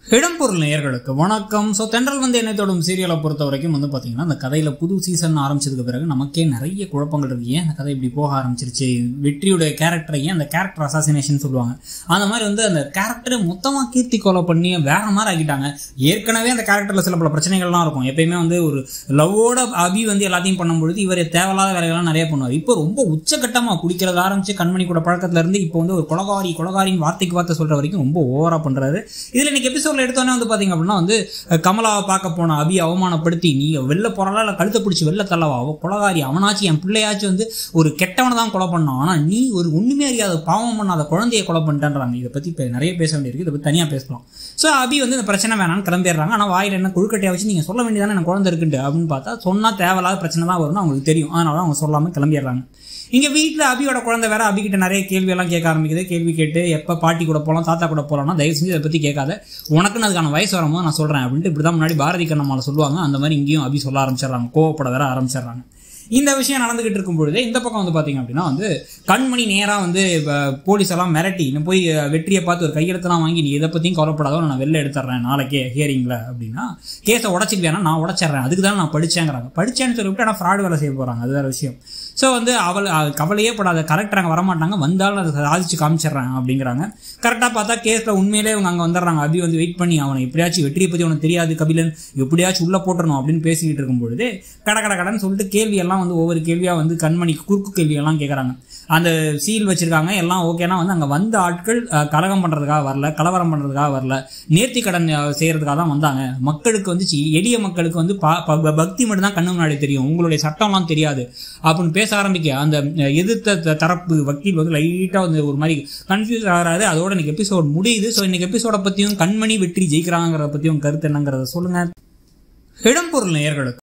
இடம்பொருள் நேயர்களுக்கு வணக்கம் ஸோ தென்றல் வந்து என்னை தொடும் சீரியலை பொறுத்த வரைக்கும் வந்து பார்த்தீங்கன்னா அந்த கதையில் புது சீசன் ஆரம்பிச்சதுக்கு பிறகு நமக்கே நிறைய குழப்பங்கள் இருக்கு ஏன் அந்த கதை இப்படி போக ஆரம்பிச்சிருச்சு வெற்றியுடைய கேரக்டரை ஏன் அந்த கேரக்டர் அசாசினேஷன் சொல்லுவாங்க அந்த மாதிரி வந்து அந்த கேரக்டரை மொத்தமாக கீர்த்தி கொலை பண்ணி வேற மாதிரி ஆக்கிட்டாங்க ஏற்கனவே அந்த கேரக்டரில் சில பல பிரச்சனைகள்லாம் இருக்கும் எப்பயுமே வந்து ஒரு லவ்வோட அபி வந்து எல்லாத்தையும் பண்ணும்பொழுது இவர் தேவையில்லாத வேலைகள்லாம் நிறைய பண்ணுவார் இப்போ ரொம்ப உச்சகட்டமாக குடிக்கிறத ஆரம்பிச்சு கண்மணி கூட பழக்கத்துல இருந்து இப்போ வந்து ஒரு கொலகாரி கொலகாரின்னு வார்த்தைக்கு வார்த்தை சொல்ற வரைக்கும் ரொம்ப ஓவரா பண்றாரு இதுல இன்னைக்கு எபிசோட்ல எடுத்தோன்னே வந்து பாத்தீங்க அப்படின்னா வந்து அஹ், கமலாவை பார்க்க போன அபி அவமானப்படுத்தி நீ வெளில போறலா இல்ல கழுத்தை பிடிச்சி வெளில தள்ளவா அவ கொலகாரி அவனாச்சும் என் பிள்ளையாச்சும் வந்து ஒரு கெட்டவனை தான் கொலை பண்ணான் ஆனா நீ ஒரு ஒண்ணுமே அறியாத பாவம் பண்ணாத குழந்தைய கொலை பண்ணிட்டேன்றாங்க இதை பத்தி இப்ப நிறைய பேச வேண்டியிருக்கு இதை பத்தி தனியா பேசலாம் ஸோ அபி வந்து இந்த பிரச்சனை வேணாம்னு கிளம்பிடுறாங்க ஆனா வாயில என்ன கொழுக்கட்டையா வச்சு நீங்க சொல்ல வேண்டியதானே எனக்கு குழந்தை இருக்குண்டு அப்படின்னு பார்த்தா சொன்னா தேவையில்லாத பிரச்சனை தான் வரும்னு அவங்களுக்கு தெரியும் அதனால அவங்க சொல்லாம கிளம்பிடுறாங்க இங்க வீட்ல அபியோட குழந்தை வேற அபிகிட்ட நிறைய கேள்வி எல்லாம் கேட்க ஆரம்பிக்குது கேள்வி கேட்டு எப்ப பாட்டி கூட போலாம் தாத்தா கூட போலாம்னா தயவு செஞ்சு இதை பத்தி கேட்காத உனக்குன்னு அதுக்கான வயசு வரும்போது நான் சொல்றேன் அப்படின்ட்டு இப்படிதான் முன்னாடி பாரதி கண்ணம்மால சொல்லுவாங்க அந்த மாதிரி இங்கேயும் அபி சொல்ல ஆரம்பிச்சிடுறாங்க கோவப்பட வேற ஆரம்பிச்சிடுறாங்க இந்த விஷயம் நடந்துகிட்டு இருக்கும் பொழுது இந்த பக்கம் வந்து பாத்தீங்க அப்படின்னா வந்து கண்மணி நேரா வந்து அஹ், போலீஸ் எல்லாம் மிரட்டி இன்னும் போய் அஹ், வெற்றியை பார்த்து ஒரு கையெழுத்தெல்லாம் வாங்கி நீ எதை பத்தியும் கவலைப்படாத நான் வெளில எடுத்துறேன் நாளைக்கே ஹியரிங்ல அப்படின்னா கேஸை உடச்சிக்குவேனா நான் உடச்சிடுறேன் அதுக்கு தான் நான் படிச்சேங்கிறாங்க படிச்சேன்னு சொல்லிவிட்டு ஆனால் ஃப்ராட் வேலை செய்ய போறாங்க அது வேற விஷயம் ஸோ வந்து அவள் அஹ், கவலையே படாத கரெக்டர் அங்கே வரமாட்டாங்க வந்தாலும் அதை சாதிச்சு காமிச்சிடுறாங்க அப்படிங்கிறாங்க கரெக்டாக பார்த்தா கேஸில் உண்மையிலே இவங்க அங்கே வந்துடுறாங்க அபி வந்து வெயிட் பண்ணி அவனை எப்படியாச்சும் வெற்றியை பற்றி உனக்கு தெரியாது கபிலன் எப்படியாச்சும் உள்ளே போட்டுறணும் அப்படின்னு பேசிக்கிட்டு இருக்கும் பொழுது கட கட கடன்னு சொல்லிட்டு கேள்வி எல்லாம் வந்து ஒவ்வொரு கேள்வியாக வந்து கண்மணி குறுக்கு கேள்வியெல்லாம் கேட்குறாங்க அந்த சீல் வச்சிருக்காங்க எல்லாம் ஓகேனா வந்து அங்கே வந்த ஆட்கள் அஹ், கலகம் பண்ணுறதுக்காக வரல கலவரம் பண்ணுறதுக்காக வரல நேர்த்தி கடன் அஹ், செய்யறதுக்காக தான் வந்தாங்க மக்களுக்கு வந்து சி- எளிய மக்களுக்கு வந்து பா- ப- பக்தி மட்டும் தான் கண்ணு முன்னாடி தெரியும் உங்களுடைய சட்டம்லாம் தெரியாது அப்படின்னு பேச ஆரம்பிக்க அந்த அஹ், எதிர்த்த த- தரப்பு வக்கீல் வந்து லைட்டாக வந்து ஒரு மாதிரி கன்ஃபியூஸ் ஆகிறாரு அதோட இன்னைக்கு எபிசோட் முடியுது ஸோ இன்னைக்கு எபிசோட பற்றியும் கண்மணி வெற்றி ஜெயிக்கிறாங்கிறத பற்றியும் கருத்து என்னங்கிறத சொல்லுங்க இடம்பொருள் நேயர்களுக்கு